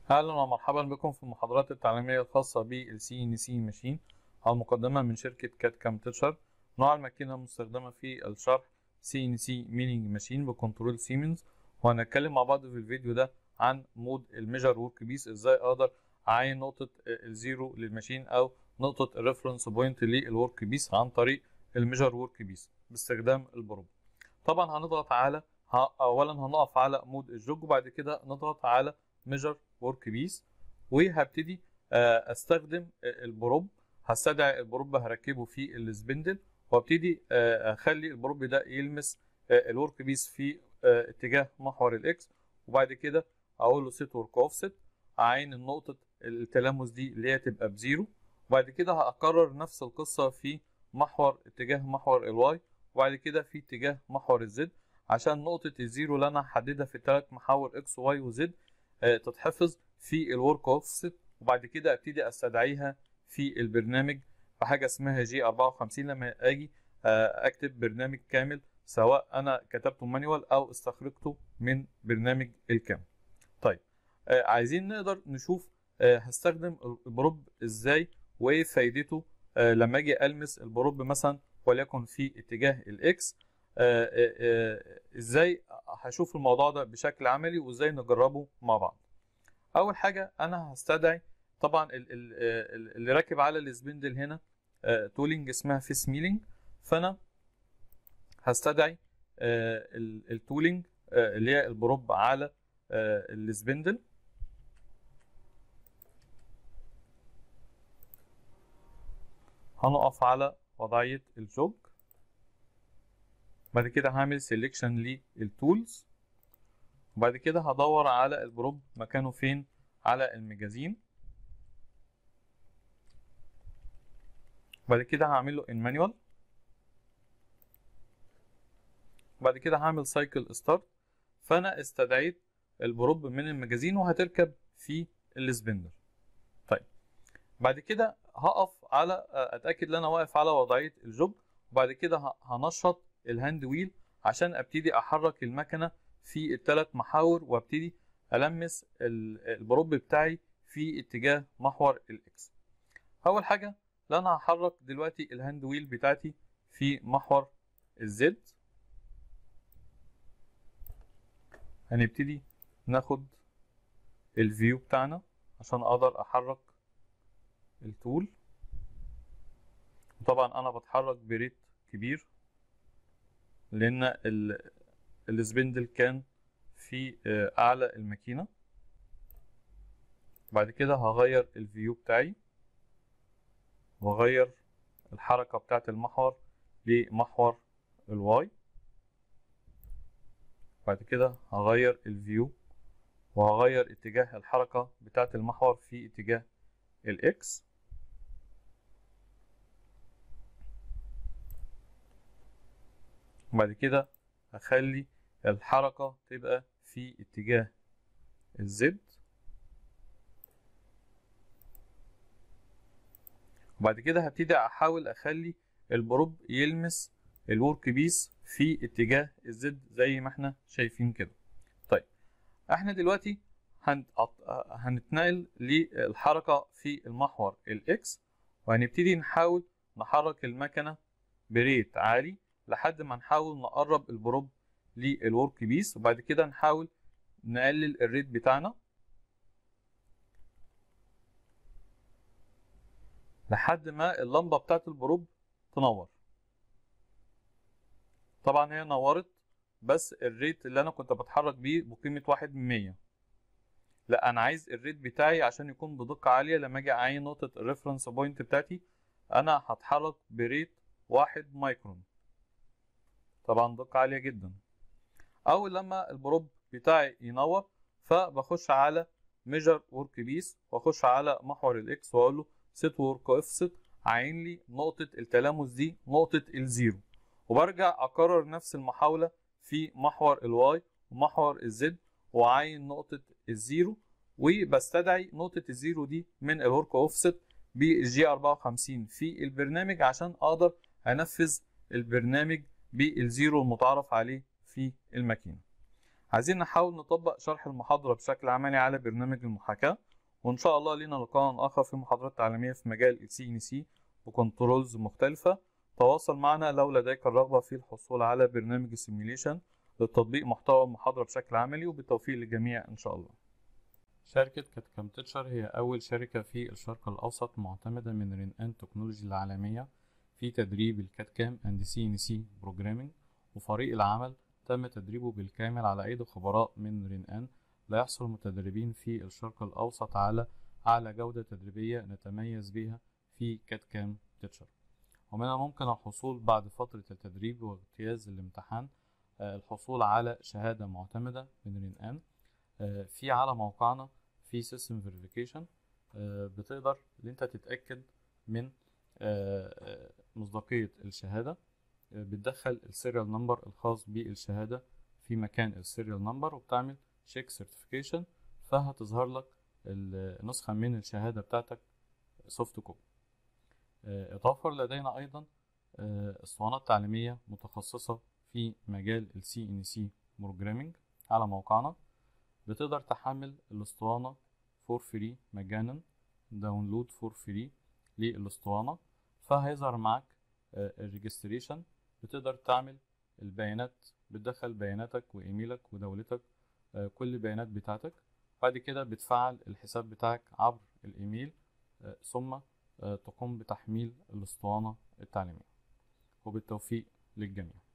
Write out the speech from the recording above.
اهلا ومرحبا بكم في المحاضرات التعليميه الخاصه بالسي ان سي ماشين المقدمه من شركه كات كام تيتشر نوع الماكينه المستخدمه في الشرح سي ان سي مينينج ماشين بكنترول سيمنز وهنتكلم مع بعض في الفيديو ده عن مود الميجر ورك بيس ازاي اقدر اعين نقطه الزيرو للماشين او نقطه الريفرنس بوينت للورك بيس عن طريق الميجر ورك بيس باستخدام البروب طبعا هنضغط على اولا هنقف على مود الجوج وبعد كده نضغط على ميجر ورك بيس وهبتدي استخدم البروب هستدعي البروب هركبه في السبندل وابتدي اخلي البروب ده يلمس الورك بيس في اتجاه محور الاكس وبعد كده اقول له سيت ورك اوفست اعين النقطه التلامس دي اللي هي تبقى بزيرو وبعد كده هكرر نفس القصه في محور اتجاه محور الواي وبعد كده في اتجاه محور الزد عشان نقطه الزيرو اللي انا هحددها في الثلاث محاور اكس واي وزد تتحفظ في الورك اوفست وبعد كده ابتدي استدعيها في البرنامج بحاجه اسمها جي 54 لما اجي اكتب برنامج كامل سواء انا كتبته مانيوال او استخرجته من برنامج الكام طيب عايزين نقدر نشوف هستخدم البروب ازاي وايه فايدته لما اجي المس البروب مثلا وليكن في اتجاه الاكس ازاي هشوف الموضوع ده بشكل عملي وازاي نجربه مع بعض اول حاجه انا هستدعي طبعا اللي راكب على السبندل هنا تولينج اسمها فيس ميلينج فانا هستدعي التولينج اللي هي البروب على السبندل هنقف على وضعية الجوج بعد كده هعمل سيلكشن للتولز وبعد كده هدور على البروب مكانه فين على المجازين بعد كده هعمل له ان مانيوال بعد كده هعمل سايكل ستارت فانا استدعيت البروب من المجازين وهتركب في السبندر طيب بعد كده هقف على اتاكد ان انا واقف على وضعيه الجوب وبعد كده هنشط الهاند ويل عشان ابتدي احرك المكنه في الثلاث محاور وابتدي المس البروب بتاعي في اتجاه محور الاكس اول حاجه ان انا هحرك دلوقتي الهاند ويل بتاعتي في محور الزد هنبتدي ناخد الفيو بتاعنا عشان اقدر احرك التول طبعا انا بتحرك بريت كبير لان السبندل كان في اعلى الماكينه بعد كده هغير الفيو بتاعي واغير الحركه بتاعه المحور لمحور الواي بعد كده هغير الفيو وهغير اتجاه الحركه بتاعه المحور في اتجاه الاكس وبعد كده هخلي الحركة تبقى في اتجاه الزد وبعد كده هبتدي احاول اخلي البروب يلمس الورك بيس في اتجاه الزد زي ما احنا شايفين كده طيب احنا دلوقتي هنتنقل للحركة في المحور الاكس وهنبتدي نحاول نحرك المكنة بريت عالي لحد ما نحاول نقرب البروب للورك بيس وبعد كده نحاول نقلل الريت بتاعنا لحد ما اللمبة بتاعت البروب تنور طبعا هي نورت بس الريت اللي انا كنت بتحرك بيه بقيمة واحد من مية لا انا عايز الريت بتاعي عشان يكون بدقة عالية لما اجي اعين نقطة الريفرنس بوينت بتاعتي انا هتحرك بريت واحد مايكرون طبعا دقة عالية جدا اول لما البروب بتاعي ينور فبخش على ميجر ورك بيس واخش على محور الاكس واقول له سيت ورك اوفست عين لي نقطة التلامس دي نقطة الزيرو وبرجع اكرر نفس المحاولة في محور الواي ومحور الزد وعين نقطة الزيرو وبستدعي نقطة الزيرو دي من الورك اوفست بالجي 54 في البرنامج عشان اقدر انفذ البرنامج بالزيرو المتعارف عليه في الماكينة عايزين نحاول نطبق شرح المحاضرة بشكل عملي على برنامج المحاكاة وإن شاء الله لينا لقاء آخر في محاضرات تعليمية في مجال ال CNC وكنترولز مختلفة تواصل معنا لو لديك الرغبة في الحصول على برنامج السيميوليشن لتطبيق محتوى المحاضرة بشكل عملي وبالتوفيق للجميع إن شاء الله شركة كاتكام تيتشر هي أول شركة في الشرق الأوسط معتمدة من رين أن تكنولوجي العالمية في تدريب الكاتكام أند سي إن سي بروجرامينج وفريق العمل تم تدريبه بالكامل على أيدي خبراء من رين أن لا يحصل المتدربين في الشرق الأوسط على أعلى جودة تدريبية نتميز بها في كاتكام تيتشر ومن الممكن الحصول بعد فترة التدريب واجتياز الامتحان الحصول على شهادة معتمدة من رين أن في على موقعنا في سيستم فيريفيكيشن بتقدر ان انت تتاكد من مصداقيه الشهاده بتدخل السيريال نمبر الخاص بالشهاده في مكان السيريال نمبر وبتعمل شيك سيرتيفيكيشن فهتظهر لك نسخه من الشهاده بتاعتك سوفت كوبي اضافه لدينا ايضا اسطوانات تعليميه متخصصه في مجال السي ان سي بروجرامينج على موقعنا بتقدر تحمل الاسطوانة فور فري مجانا داونلود فور فري للاسطوانة فهيظهر معاك الريجستريشن بتقدر تعمل البيانات بتدخل بياناتك وايميلك ودولتك كل البيانات بتاعتك بعد كده بتفعل الحساب بتاعك عبر الايميل ثم تقوم بتحميل الاسطوانة التعليمية وبالتوفيق للجميع